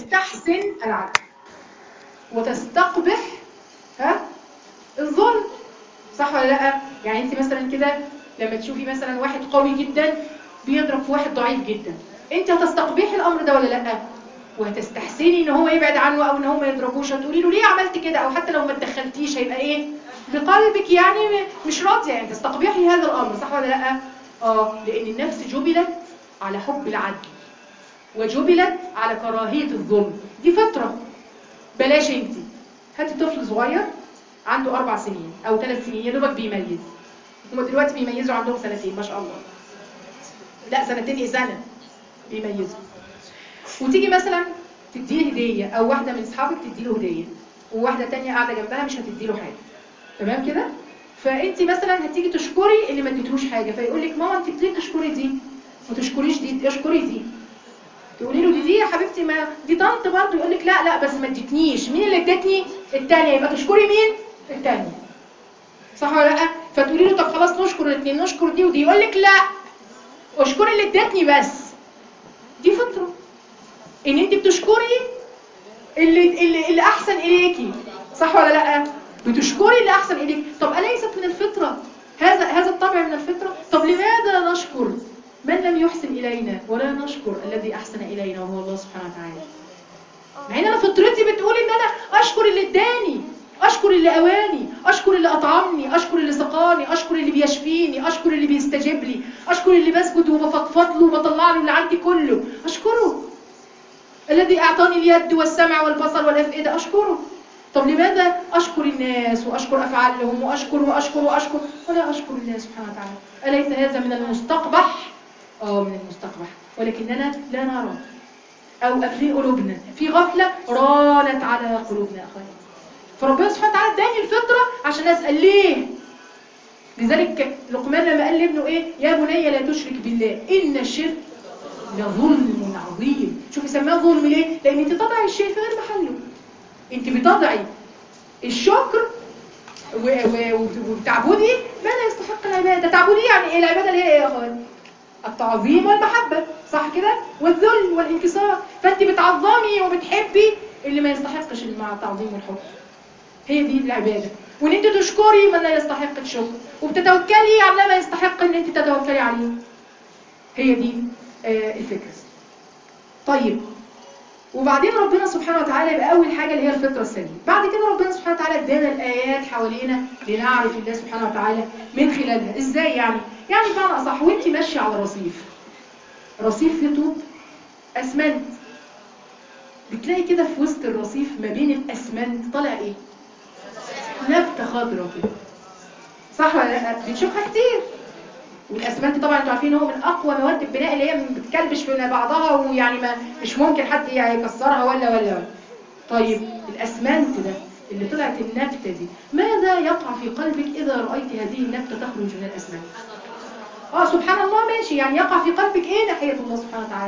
وتستحسن العدل وتستقبح ها الظلم صح ولا لا يعني انت مثلا كده لما تشوفي مثلا واحد قوي جدا بيضرب في واحد ضعيف جدا انت هتستقبحي الامر ده ولا لا وهتستحسني ان هو يبعد عنه او ان هو ما يضربوش هتقولي له ليه عملت كده او حتى لو ما تدخلتيش هيبقى ايه بقلبك يعني مش راضيه يعني تستقبحي هذا الامر صح ولا لا اه لان النفس جبلت على حب العدل وجبلت على كراهيه الظلم دي فطره بلاش انت هاتي طفل صغير عنده اربع سنين او ثلاث سنين يا دوبك بيميز هما دلوقتي بيميزوا عندهم سنتين ما شاء الله لا سنتين ايه سنه بيميزوا وتيجي مثلا تديه هديه او واحده من اصحابك تدي له هديه وواحده تانية قاعده جنبها مش هتدي له حاجه تمام كده فانت مثلا هتيجي تشكري اللي ما اديتهوش حاجه فيقول لك ماما انت ليه تشكري دي ما تشكريش دي اشكري دي تقولي له دي دي يا حبيبتي ما دي طنط برضه يقول لك لا لا بس ما اديتنيش مين اللي ادتني الثانيه يبقى تشكري مين الثانيه صح ولا لا فتقولي له طب خلاص نشكر الاثنين نشكر دي ودي يقول لك لا اشكري اللي ادتني بس دي فطره ان انت بتشكري اللي اللي, اللي احسن اليكي صح ولا لا بتشكري اللي احسن اليك طب اليست من الفطره هذا هذا الطبع من الفطره طب لماذا نشكر من لم يحسن الينا ولا نشكر الذي احسن الينا وهو الله سبحانه وتعالى مع ان انا فطرتي بتقول ان انا اشكر اللي اداني اشكر اللي اواني اشكر اللي اطعمني اشكر اللي سقاني اشكر اللي بيشفيني اشكر اللي بيستجيب لي اشكر اللي بسجد وبفضفض له وبطلع له اللي عندي كله اشكره الذي اعطاني اليد والسمع والبصر والافئده اشكره طب لماذا اشكر الناس واشكر افعالهم واشكر واشكر واشكر ولا اشكر الله سبحانه وتعالى اليس هذا من المستقبح اه من المستقبح ولكننا لا نرى او في قلوبنا في غفله رانت على قلوبنا اخواني فربنا سبحانه وتعالى اداني الفطره عشان اسال ليه لذلك لقمان لما قال لابنه ايه يا بني لا تشرك بالله ان الشرك لظلم عظيم شوفي سماه ظلم ليه لان انت تضعي الشيء في غير محله انت بتضعي الشكر وبتعبدي ما لا يستحق العباده تعبدي يعني ايه العباده اللي هي ايه يا اخوان التعظيم والمحبه صح كده والذل والانكسار فانت بتعظمي وبتحبي اللي ما يستحقش مع التعظيم والحب هي دي العباده وان انت تشكري من لا يستحق الشكر وبتتوكلي على ما يستحق ان انت تتوكلي عليه هي دي آه الفكره طيب وبعدين ربنا سبحانه وتعالى يبقى اول حاجه اللي هي الفطره السليمه بعد كده ربنا سبحانه وتعالى ادانا الايات حوالينا لنعرف الله سبحانه وتعالى من خلالها ازاي يعني يعني بمعنى اصح وانت ماشيه على رصيف رصيف فيه طوب اسمنت بتلاقي كده في وسط الرصيف ما بين الاسمنت طالع ايه نبته خضراء كده صح ولا لا بنشوفها كتير والاسمنت طبعا انتوا عارفين هو من اقوى مواد البناء اللي هي بتكلبش في بعضها ويعني ما مش ممكن حد يكسرها ولا ولا طيب الاسمنت ده اللي طلعت النبته دي ماذا يقع في قلبك اذا رايت هذه النبته تخرج من الاسمنت اه سبحان الله ماشي يعني يقع في قلبك ايه ناحيه الله سبحانه وتعالى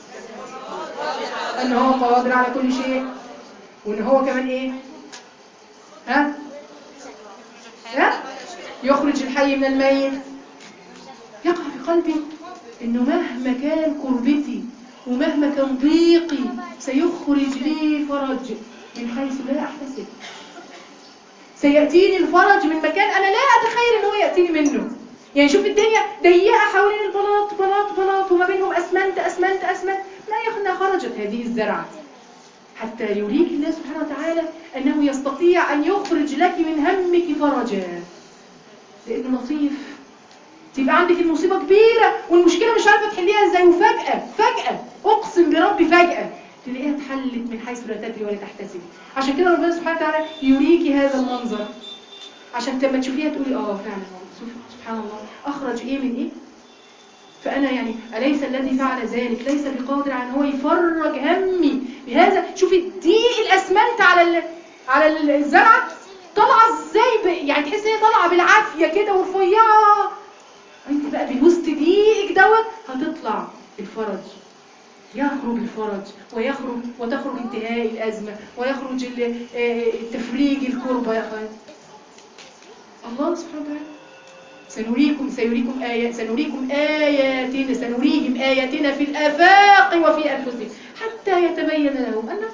ان هو قادر على كل شيء وان هو كمان ايه ها ها يخرج الحي من الميت يقع في قلبي انه مهما كان كربتي ومهما كان ضيقي سيخرج لي فرج من حيث لا احتسب سياتيني الفرج من مكان انا لا اتخيل ان هو ياتيني منه يعني شوف الدنيا ضيقه حوالين البلاط بلاط بلاط وما بينهم اسمنت اسمنت اسمنت لا يا اخوانا خرجت هذه الزرعه حتى يريك الله سبحانه وتعالى انه يستطيع ان يخرج لك من همك فرجا لانه لطيف تبقى عندك المصيبة كبيرة والمشكلة مش عارفة تحليها ازاي وفجأة فجأة اقسم بربي فجأة تلاقيها اتحلت من حيث لا تدري ولا تحتسبي عشان كده ربنا سبحانه وتعالى يريكي هذا المنظر عشان لما تشوفيها تقولي اه فعلا سبحان الله اخرج ايه من ايه فانا يعني اليس الذي فعل ذلك ليس بقادر على ان هو يفرج همي بهذا شوفي ضيق الاسمنت على ال... على الزرعه طالعه ازاي ب... يعني تحس ان هي طالعه بالعافيه كده ورفيعه انت بقى بالوسط دقيقك دوت هتطلع الفرج يخرج الفرج ويخرج وتخرج انتهاء الأزمة ويخرج التفريج الكربة يا أخوان الله سبحانه وتعالى سنريكم سيريكم آيات سنريكم آياتنا سنريهم آياتنا في الآفاق وفي أنفسهم حتى يتبين لهم أنه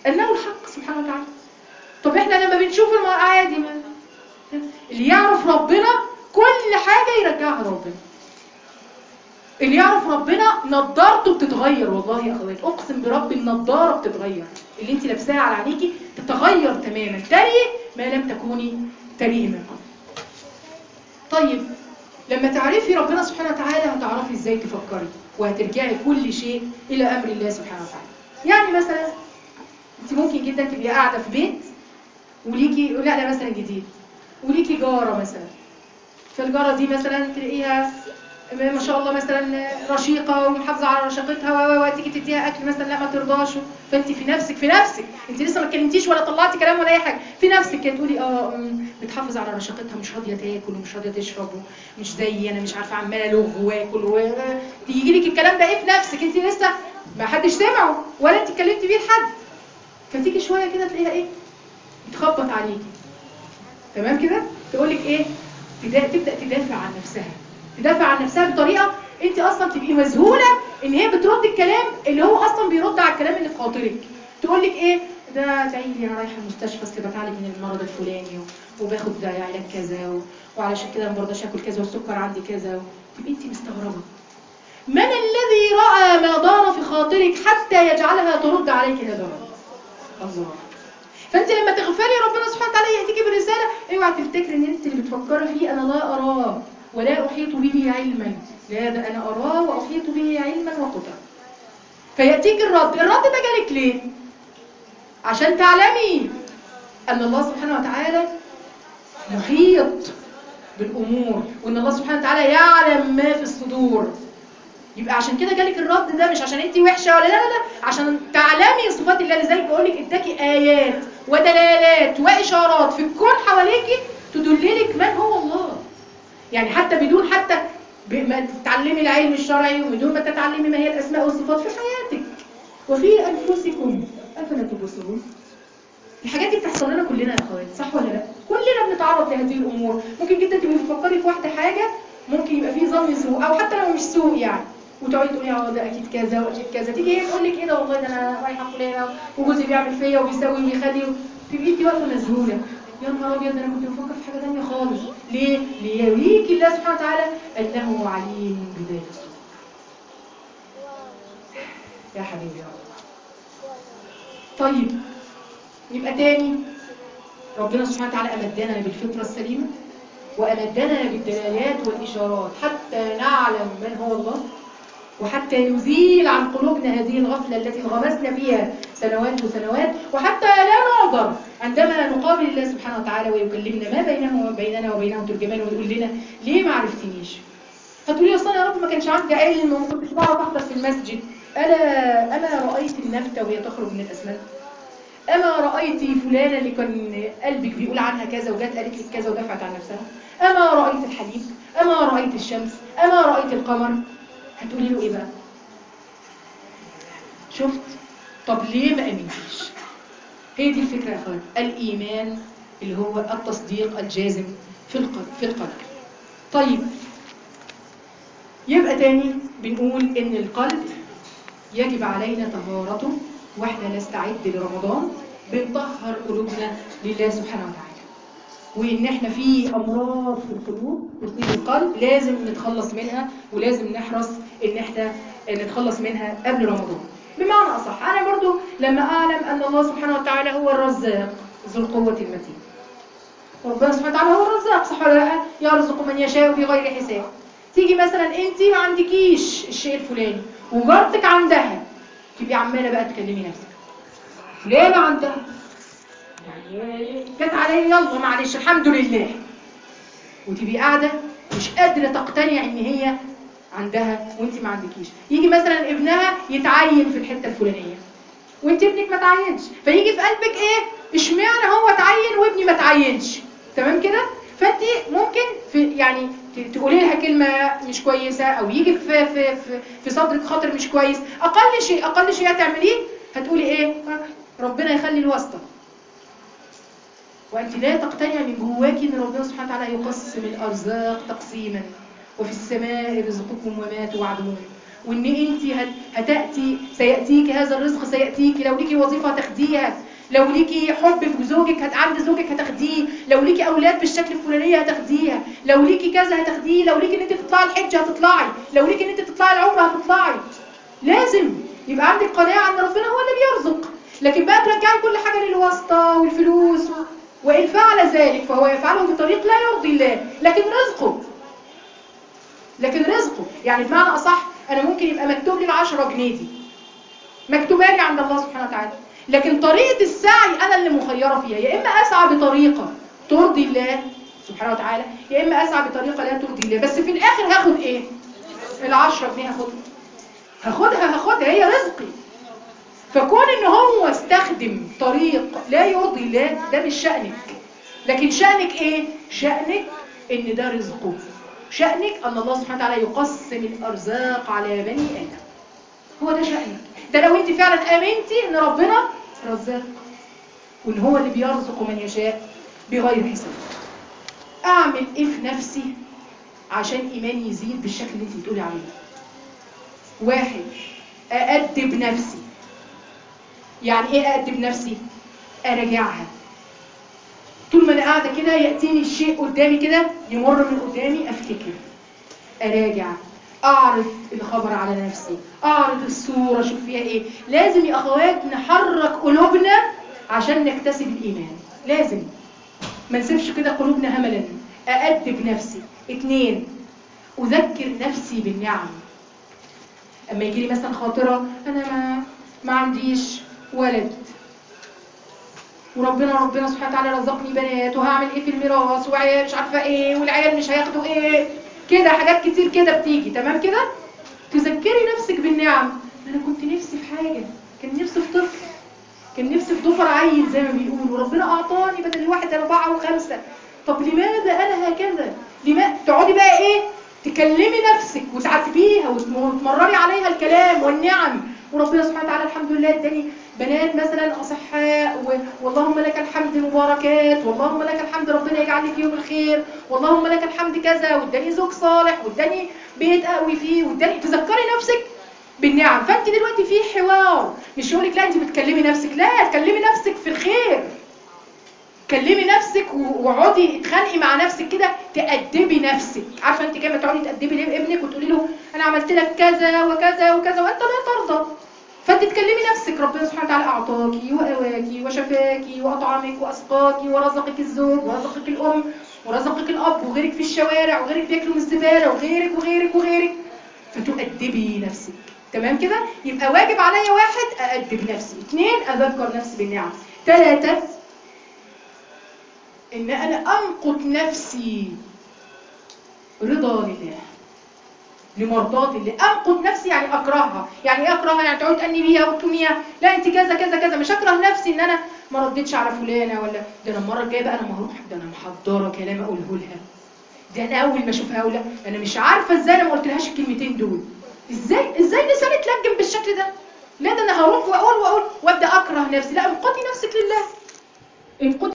انه الحق سبحانه وتعالى طب احنا لما بنشوف الم- عادي ما اللي يعرف ربنا كل حاجه يرجعها ربنا اللي يعرف ربنا نضارته بتتغير والله يا اخوات اقسم برب النضاره بتتغير اللي انت لابساها على عينيكي تتغير تماما تري ما لم تكوني تريه من قبل طيب لما تعرفي ربنا سبحانه وتعالى هتعرفي ازاي تفكري وهترجعي كل شيء الى امر الله سبحانه وتعالى يعني مثلا انت ممكن جدا تبقي قاعده في بيت وليكي لا لا مثلا جديد وليكي جاره مثلا فالجاره دي مثلا تلاقيها ما شاء الله مثلا رشيقه ومحافظه على رشاقتها و- و- وتيجي تديها اكل مثلا لا ما ترضاش فانت في نفسك في نفسك انت لسه ما اتكلمتيش ولا طلعتي كلام ولا اي حاجه في نفسك كده تقولي اه أم، بتحافظ على رشاقتها مش راضيه تاكل ومش راضيه تشرب مش زيي انا مش عارفه عماله الغ واكل و... يجي لك الكلام ده ايه في نفسك انت لسه ما حدش سمعه ولا انت اتكلمتي بيه لحد فتيجي شويه كده تلاقيها ايه بتخبط عليكي تمام كده تقول لك ايه تدا- تبدا تدافع عن نفسها تدافع عن نفسها بطريقه انت اصلا تبقي مذهوله ان هي بترد الكلام اللي هو اصلا بيرد على الكلام اللي في خاطرك تقول لك ايه ده تعيلي انا رايحه المستشفى اصل بتعالج من المرض الفلاني و- وباخد ده علاج كذا و... وعلشان كده ما برضاش اكل كذا والسكر عندي كذا و... تبقي انت مستغربه من الذي راى ما دار في خاطرك حتى يجعلها ترد عليك هذا الرد الله فانت لما تغفري ربنا سبحانه وتعالى ياتيكي برساله اوعى تفتكري ان انت اللي بتفكري فيه انا لا اراه ولا احيط به علما لا ده انا اراه واحيط به علما وقدرا فياتيك الرد الرد ده جالك ليه عشان تعلمي ان الله سبحانه وتعالى محيط بالامور وان الله سبحانه وتعالى يعلم ما في الصدور يبقى عشان كده جالك الرد ده مش عشان انت وحشه ولا لا لا لا عشان تعلمي صفات الله اللي زي بقول لك اداكي ايات ودلالات واشارات في الكون حواليكي تدللك من هو الله يعني حتى بدون حتى ب- ما تتعلمي العلم الشرعي وبدون ما تتعلمي ما هي الاسماء والصفات في حياتك وفي انفسكم افلا تبصرون الحاجات دي بتحصل لنا كلنا يا اخوات صح ولا لا كلنا بنتعرض لهذه الامور ممكن جدا تبقي بتفكري في واحده حاجه ممكن يبقى فيه ظن سوء او حتى لو مش سوء يعني وتقعدي تقولي اه ده اكيد كذا واكيد كذا تيجي هي تقول لك ايه ده والله ده انا رايحه فلانه وجوزي بيعمل فيا وبيسوي وبيخلي تبقي انت واقفه مذهوله يا نهار ابيض ده انا كنت بفكر في حاجه ثانيه خالص ليه؟ ليريك الله سبحانه وتعالى انه عليم بذات الصدور يا حبيبي يا الله طيب يبقى تاني ربنا سبحانه وتعالى أمدنا بالفطرة السليمة وأمدنا بالدلالات والإشارات حتى نعلم من هو الله وحتى نزيل عن قلوبنا هذه الغفلة التي انغمسنا فيها سنوات وسنوات وحتى لا نعذر عندما نقابل الله سبحانه وتعالى ويكلمنا ما بينه وبيننا وبينه ترجمان ويقول لنا ليه ما عرفتنيش هتقولي يا أصلا يا رب ما كانش عندي علم وما كنتش بعرف أحضر في المسجد ألا أما رأيت النبتة وهي تخرج من الأسمنت أما رأيتي فلانة اللي كان قلبك بيقول عنها كذا وجات قالت لك كذا ودفعت عن نفسها أما رأيت الحليب أما رأيت الشمس أما رأيت القمر هتقولي له إيه بقى شفت طب ليه ما أمنتيش هي دي الفكرة يا أخوان الإيمان اللي هو التصديق الجازم في القلب في القلب طيب يبقى تاني بنقول إن القلب يجب علينا طهارته واحنا نستعد لرمضان بنطهر قلوبنا لله سبحانه وتعالى وان احنا في امراض في القلوب تصيب القلب لازم نتخلص منها ولازم نحرص ان احنا نتخلص منها قبل رمضان بمعنى اصح انا برضو لما اعلم ان الله سبحانه وتعالى هو الرزاق ذو القوه المتين ربنا سبحانه وتعالى هو الرزاق صح ولا لا يرزق من يشاء بغير حساب تيجي مثلا انت ما عندكيش الشيء الفلاني وجارتك عندها تبقي عماله بقى تكلمي نفسك فلانه عندها يعني جت عليا يلا معلش الحمد لله وتبقي قاعده مش قادره تقتنع ان هي عندها وانت ما عندكيش يجي مثلا ابنها يتعين في الحته الفلانيه وانت ابنك ما تعينش فيجي في قلبك ايه اشمعنى هو تعين وابني ما تعينش تمام كده فانت ممكن في يعني ت- تقولي لها كلمه مش كويسه او يجي في في في, في صدرك خاطر مش كويس اقل شيء اقل شيء هتعمليه هتقولي ايه ربنا يخلي الواسطه وانت لا تقتنع من جواكي ان ربنا سبحانه وتعالى يقسم الارزاق تقسيما وفي السماء رزقكم وما توعدون وان انت هت... هتاتي سياتيك هذا الرزق سياتيك لو ليكي وظيفه هتاخديها لو ليكي حب بزوجك هت... عند زوجك هتاخديه لو ليكي اولاد بالشكل الفلاني هتاخديها لو ليكي كذا هتاخديه لو ليكي ان انت تطلعي الحج هتطلعي لو ليكي ان انت تطلعي العمره هتطلعي لازم يبقى عندك قناعه ان ربنا هو اللي بيرزق لكن بقى ترجعي كل حاجه للواسطه والفلوس و... وان فعل ذلك فهو يفعله بطريق لا يرضي الله لكن رزقه لكن رزقه يعني بمعنى اصح انا ممكن يبقى مكتوب لي ال 10 جنيه دي مكتوبه لي عند الله سبحانه وتعالى لكن طريقه السعي انا اللي مخيره فيها يا اما اسعى بطريقه ترضي الله سبحانه وتعالى يا اما اسعى بطريقه لا ترضي الله بس في الاخر هاخد ايه ال 10 جنيه هاخدها هاخدها هاخدها هي رزقي فكون ان هو استخدم طريق لا يرضي الله ده مش شأنك لكن شأنك ايه شأنك ان ده رزقه شأنك ان الله سبحانه وتعالى يقسم الارزاق على بني ادم هو ده شأنك ده لو انت فعلا امنتي ان ربنا رزاق وان هو اللي بيرزق من يشاء بغير حساب اعمل ايه في نفسي عشان ايماني يزيد بالشكل اللي انت بتقولي عليه واحد أأدب نفسي يعني ايه أأدب نفسي أراجعها طول ما انا قاعده كده ياتيني الشيء قدامي كده يمر من قدامي افتكر اراجع اعرض الخبر على نفسي اعرض الصوره اشوف فيها ايه لازم يا اخوات نحرك قلوبنا عشان نكتسب الايمان لازم ما نسيبش كده قلوبنا هملا أأدب نفسي اتنين أذكر نفسي بالنعم اما يجي لي مثلا خاطره انا ما ما عنديش ولد وربنا ربنا سبحانه وتعالى رزقني بنات وهعمل ايه في الميراث وعيال مش عارفه ايه والعيال مش هياخدوا ايه كده حاجات كتير كده بتيجي تمام كده تذكري نفسك بالنعم انا كنت نفسي في حاجه كان نفسي في طفل كان نفسي في ضفر عيل زي ما بيقولوا وربنا اعطاني بدل الواحد اربعه وخمسه طب لماذا انا هكذا لما تقعدي بقى ايه تكلمي نفسك وتعاتبيها وتمرري عليها الكلام والنعم وربنا سبحانه وتعالى الحمد لله اداني بنات مثلا اصحاء و... واللهم لك الحمد مباركات واللهم لك الحمد ربنا يجعل لي فيهم الخير واللهم لك الحمد كذا واداني زوج صالح واداني بيت اقوي فيه واداني تذكري نفسك بالنعم فانت دلوقتي في حوار مش يقول لك لا انت بتكلمي نفسك لا تكلمي نفسك في الخير كلمي نفسك واقعدي اتخانقي مع نفسك كده تأدبي نفسك عارفه انت كده تقعدي تأدبي لابنك وتقولي له انا عملت لك كذا وكذا وكذا وانت لا ترضى فانت تكلمي نفسك ربنا سبحانه وتعالى اعطاكي واواكي وشفاكي واطعمك واسقاكي ورزقك الزوج ورزقك الام ورزقك الاب وغيرك في الشوارع وغيرك بياكلوا من الزباله وغيرك وغيرك وغيرك فتؤدبي نفسك تمام كده يبقى واجب عليا واحد أأدب نفسي اثنين أذكر نفسي بالنعم ثلاثة ان انا انقط نفسي رضا لله لمرضات الله انقط نفسي يعني اكرهها يعني ايه اكرهها يعني تقعدي تاني بيها وتلوميها لا انت كذا كذا كذا مش اكره نفسي ان انا ما ردتش على فلانه ولا ده انا المره الجايه بقى انا ما هروح ده انا محضره كلام اقوله لها ده انا اول ما اشوفها اقول انا مش عارفه ازاي انا ما قلتلهاش الكلمتين دول ازاي ازاي لساني اتلجم بالشكل ده لا ده انا هروح واقول واقول وابدا اكره نفسي لا انقطي نفسك لله انقطي